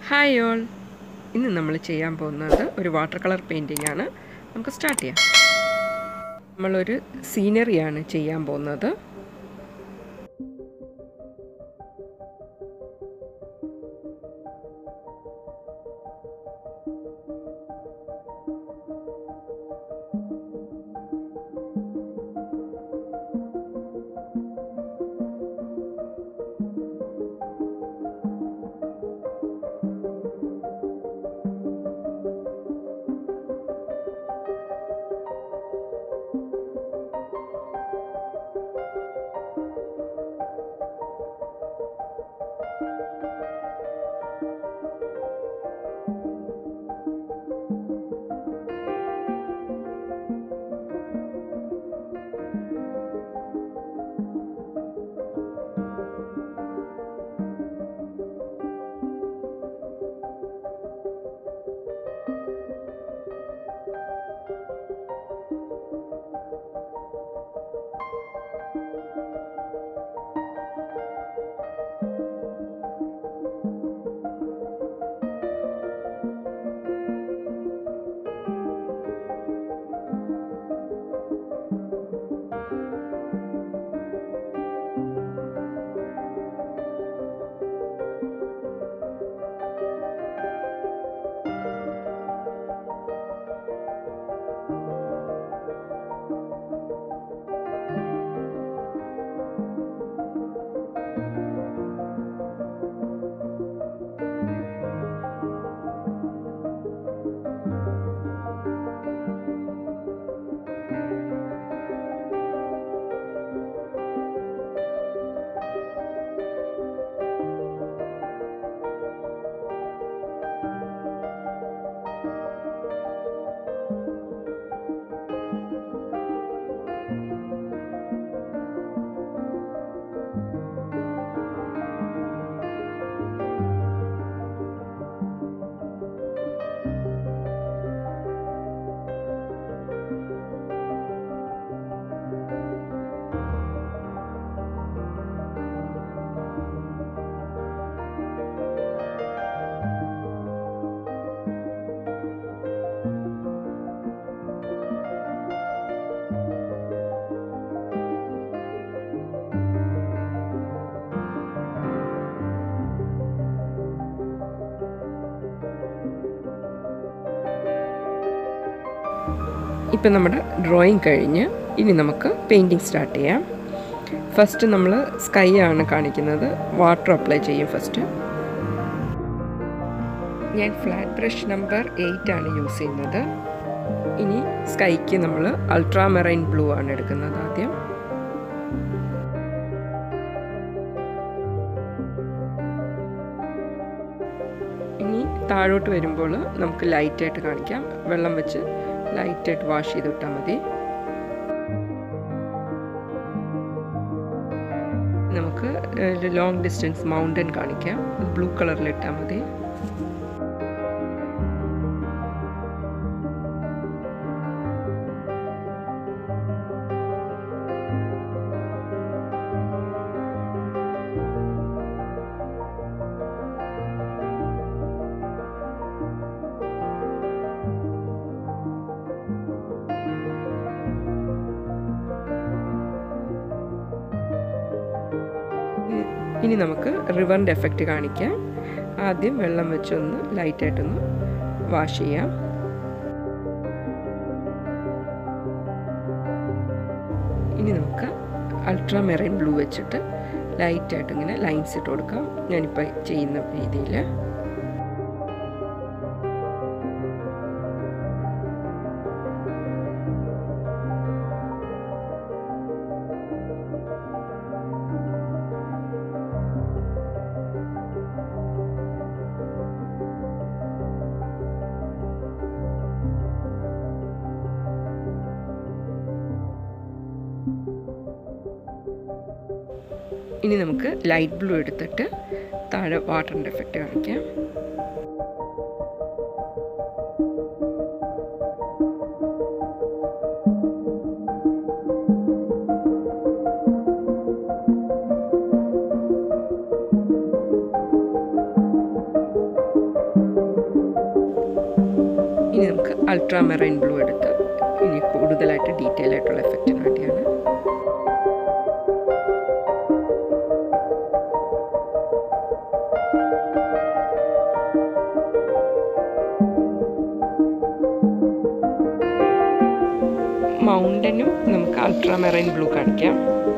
hi all ഇന്ന് നമ്മൾ ചെയ്യാൻ പോകുന്നത് ഒരു വാട്ടർ കളർ പെയിൻറ്റിംഗ് ആണ് നമുക്ക് സ്റ്റാർട്ട് ചെയ്യാം നമ്മളൊരു സീനറിയാണ് ചെയ്യാൻ പോകുന്നത് ഇപ്പം നമ്മുടെ ഡ്രോയിങ് കഴിഞ്ഞ് ഇനി നമുക്ക് പെയിൻറ്റിങ് സ്റ്റാർട്ട് ചെയ്യാം ഫസ്റ്റ് നമ്മൾ സ്കൈ ആണ് കാണിക്കുന്നത് വാട്ടർ അപ്ലൈ ചെയ്യും ഫസ്റ്റ് ഞാൻ ഫ്ലാറ്റ് ബ്രഷ് നമ്പർ എയ്റ്റ് ആണ് യൂസ് ചെയ്യുന്നത് ഇനി സ്കൈക്ക് നമ്മൾ അൾട്രാമെറൈൻ ബ്ലൂ ആണ് എടുക്കുന്നത് ആദ്യം ഇനി താഴോട്ട് വരുമ്പോൾ നമുക്ക് ലൈറ്റായിട്ട് കാണിക്കാം വെള്ളം വെച്ച് ലൈറ്റായിട്ട് വാഷ് ചെയ്ത് വിട്ടാൽ മതി നമുക്ക് ലോങ് ഡിസ്റ്റൻസ് മൗണ്ടൻ കാണിക്കാം ബ്ലൂ കളറിൽ ഇട്ടാൽ മതി ഇനി നമുക്ക് റിവറിൻ്റെ എഫക്റ്റ് കാണിക്കാം ആദ്യം വെള്ളം വെച്ചൊന്ന് ലൈറ്റായിട്ടൊന്ന് വാഷ് ചെയ്യാം ഇനി നമുക്ക് അൾട്രാ മെറൈൻ ബ്ലൂ വെച്ചിട്ട് ലൈറ്റായിട്ട് ഇങ്ങനെ ലൈൻസ് ഇട്ട് കൊടുക്കാം ഞാനിപ്പോൾ ചെയ്യുന്ന രീതിയിൽ ഇനി നമുക്ക് ലൈറ്റ് ബ്ലൂ എടുത്തിട്ട് താഴെ വാട്ടറിൻ്റെ എഫക്റ്റ് കാണിക്കാം ഇനി നമുക്ക് അൾട്രാ മെറൈൻ ബ്ലൂ എടുത്ത് ഇനി കൂടുതലായിട്ട് ഡീറ്റെയിൽ ആയിട്ടുള്ള എഫക്റ്റിന് വേണ്ടിയാണ് മൗണ്ടനും നമുക്ക് അൾട്രാ മെറൈൻ ബ്ലൂ കാണിക്കാം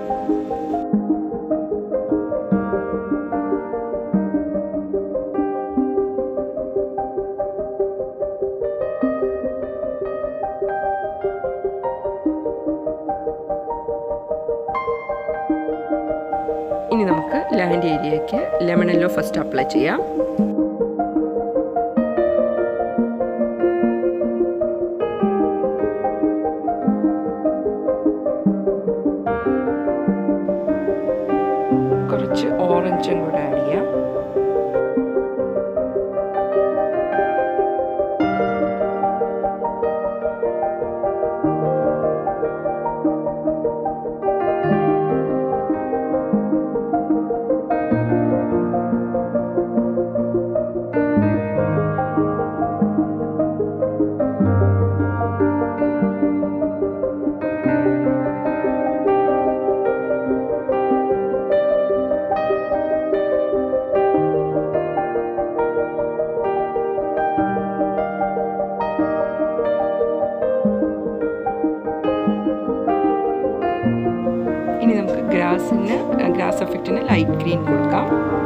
ഇനി നമുക്ക് ലാൻഡ് ഏരിയയ്ക്ക് ലെമൺ യെല്ലോ ഫസ്റ്റ് അപ്ലൈ ചെയ്യാം കുറച്ച് ഓറഞ്ചും കൂടെ ആഡ് ചെയ്യാം ഇനി നമുക്ക് ഗ്രാസിന് ഗ്രാസ് എഫക്റ്റിന് ലൈറ്റ് ഗ്രീൻ കൊടുക്കാം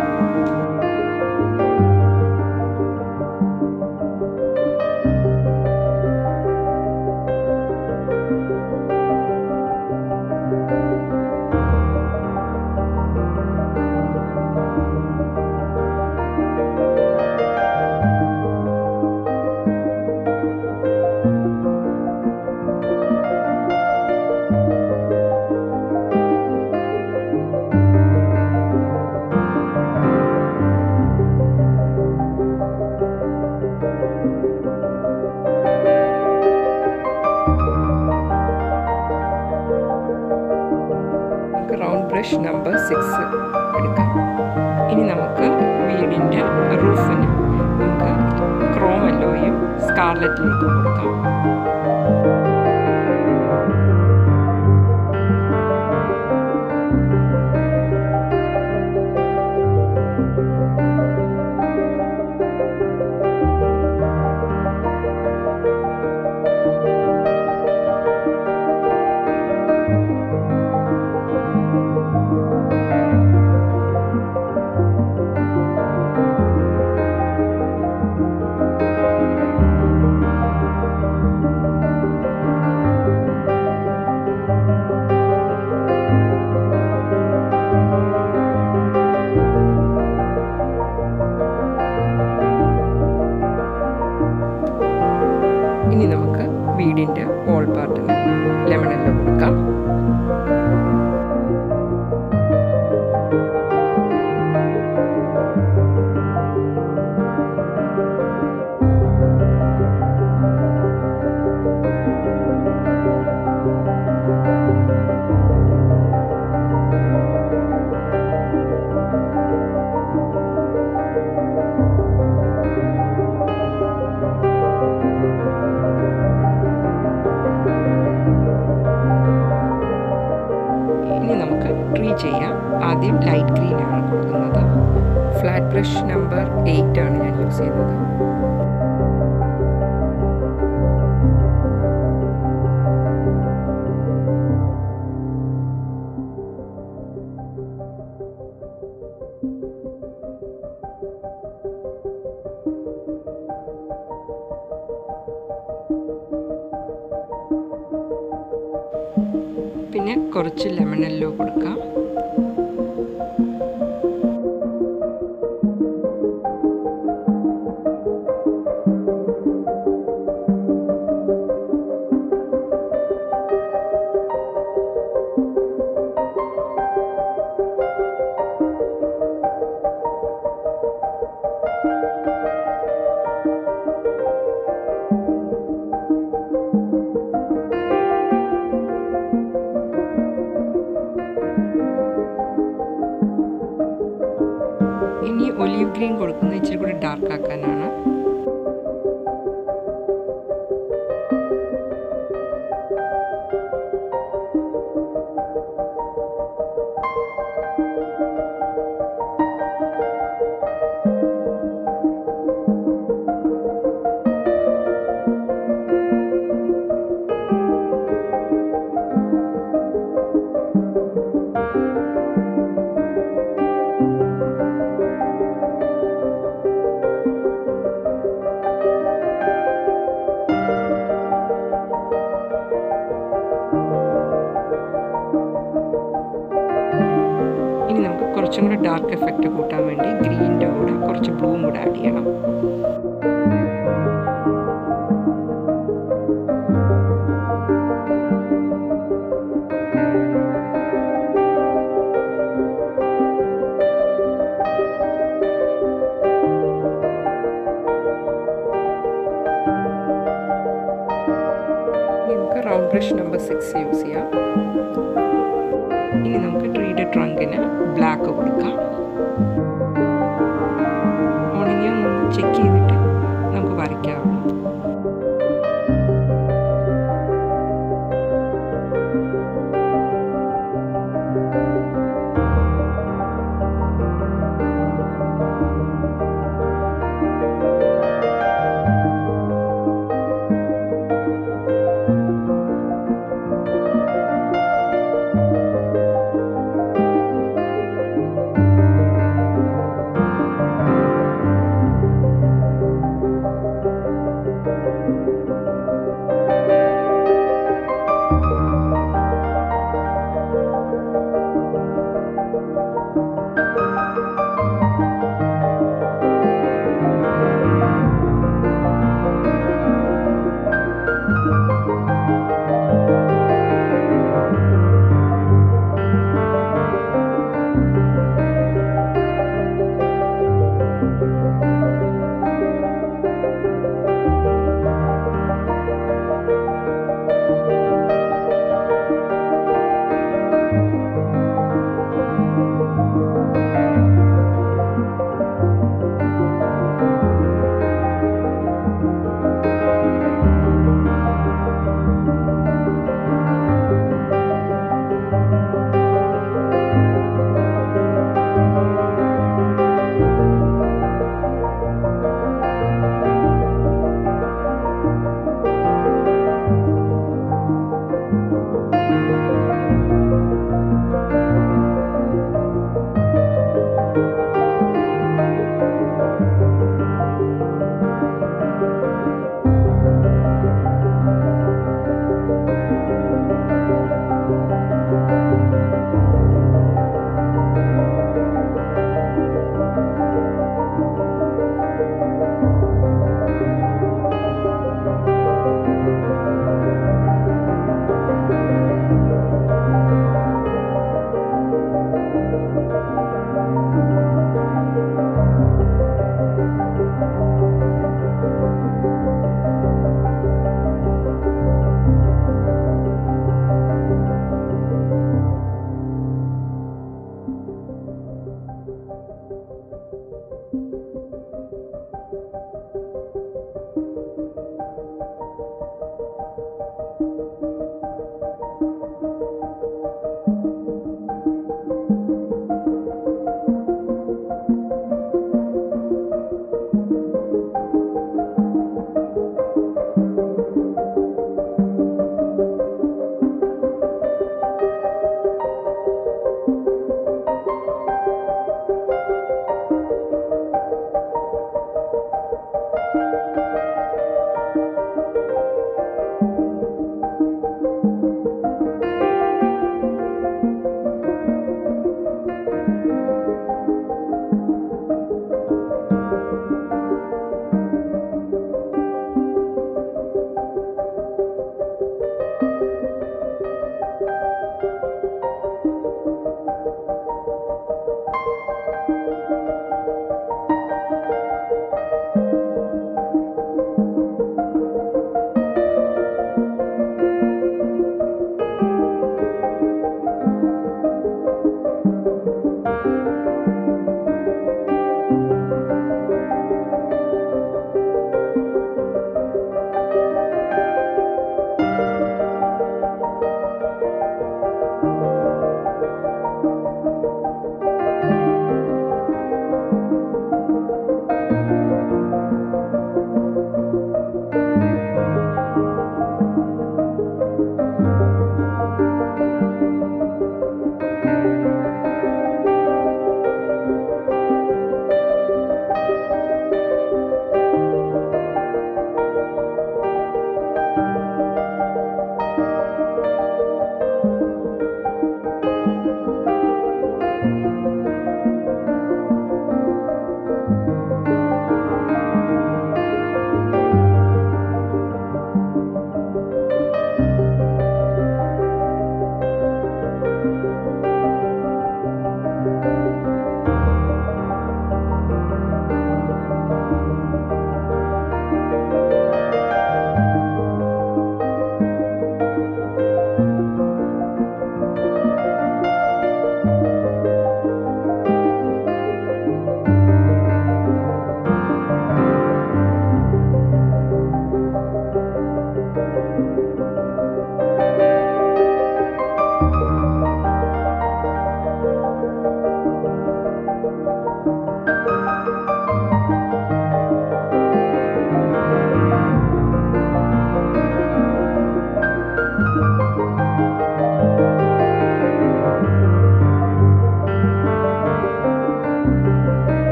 നമുക്ക് റൗണ്ട് ബ്രഷ് നമ്പർ സിക്സ് എടുക്കാം ഇനി നമുക്ക് വീടിൻ്റെ റൂഫിന് നമുക്ക് ക്രോം യെല്ലോയും സ്കാർലറ്റിലേക്കും കൊടുക്കാം ഇനി നമുക്ക് വീടിൻ്റെ വോൾ പാർട്ടിന് ലെമൺ യെല്ലോ കൊടുക്കാം ഇനി നമുക്ക് ട്രീ ചെയ്യാം ആദ്യം ലൈറ്റ് ഗ്രീൻ ആണ് കൊടുക്കുന്നത് ഫ്ലാറ്റ് ബ്രഷ് നമ്പർ എയ്റ്റ് ആണ് ഞാൻ യൂസ് ചെയ്യുന്നത് പിന്നെ കുറച്ച് ലെമൺ യെല്ലോ കൊടുക്കാം ഇനി ഒലീവ് ഗ്രീൻ കൊടുക്കുന്നത് ഇച്ചിരി കൂടി ഡാർക്ക് ആക്കാനാണ് ഡാർക്ക് എഫക്റ്റ് കൂട്ടാൻ വേണ്ടി ഗ്രീനിൻ്റെ കൂടെ കുറച്ച് ബ്ലൂവും കൂടെ ആഡ് ചെയ്യണം നമുക്ക് round brush number six use ചെയ്യാം ഇനി നമുക്ക് ട്രീയുടെ ട്രങ്കിന് ബ്ലാക്ക് കൊടുക്കാം ഉണങ്ങിയോ ഒന്ന് ചെക്ക് ചെയ്തിട്ട് നമുക്ക് വരയ്ക്കാവുള്ളൂ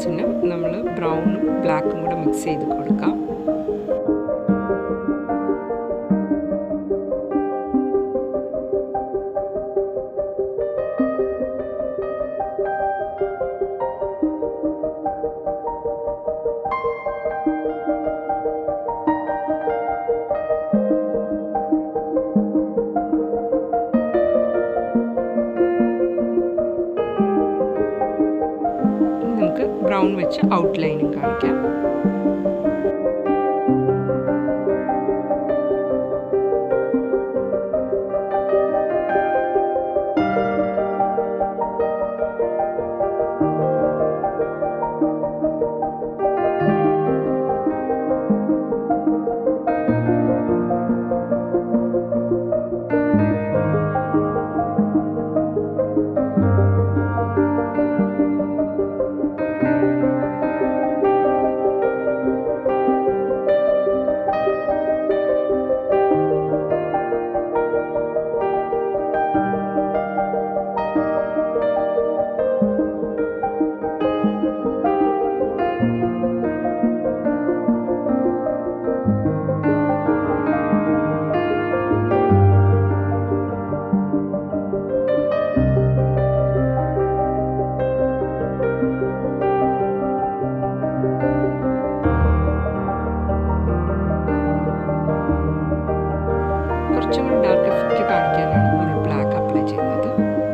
കളേഴ്സിന് നമ്മൾ ബ്രൗണും ബ്ലാക്കും കൂടെ മിക്സ് ചെയ്ത് കൊടുക്കാം ഇനി നമുക്ക് ബ്രൗൺ വെച്ച് ഔട്ട്ലൈനും കാണിക്കാം കുറച്ചും കൂടി ഡാർക്ക് എഫക്റ്റ് കാണിക്കാനാണ് നമ്മൾ ബ്ലാക്ക് അപ്ലൈ ചെയ്യുന്നത്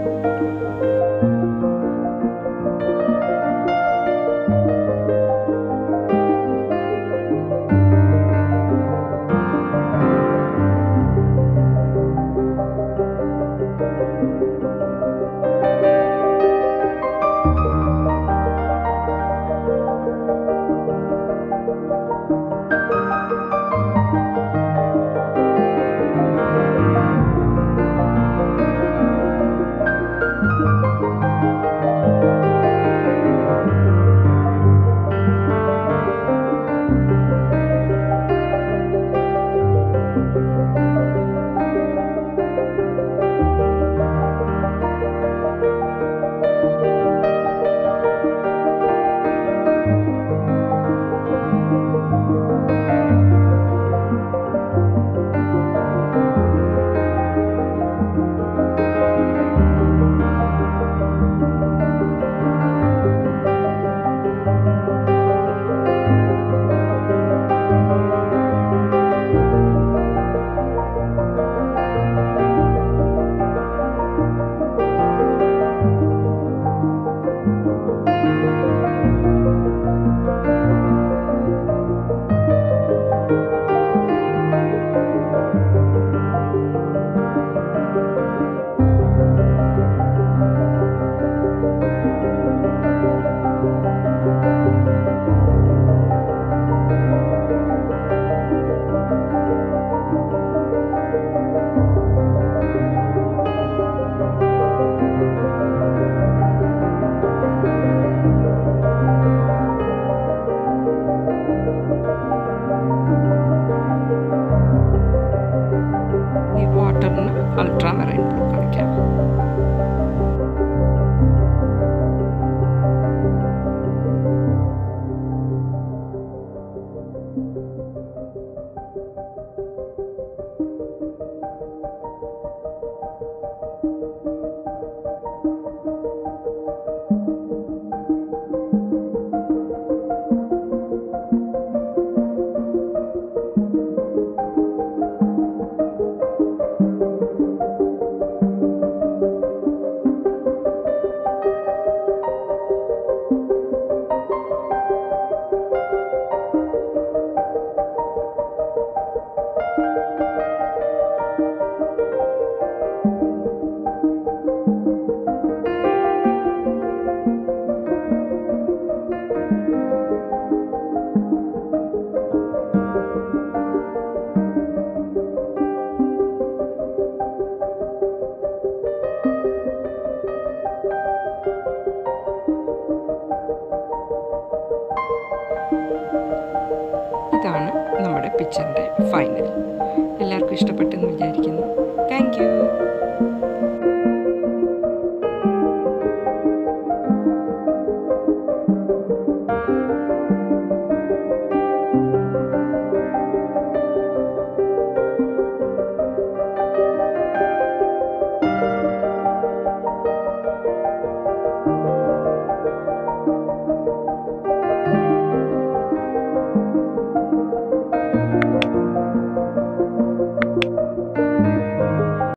ഈ വാട്ടറിന് അൾട്രാ മെറൈൻ ബ്ലൂ കാണിക്കാം ഇതാണ് നമ്മുടെ പിക്ചറിൻ്റെ ഫൈനൽ എല്ലാവർക്കും ഇഷ്ടപ്പെട്ടെന്ന് വിചാരിക്കുന്നു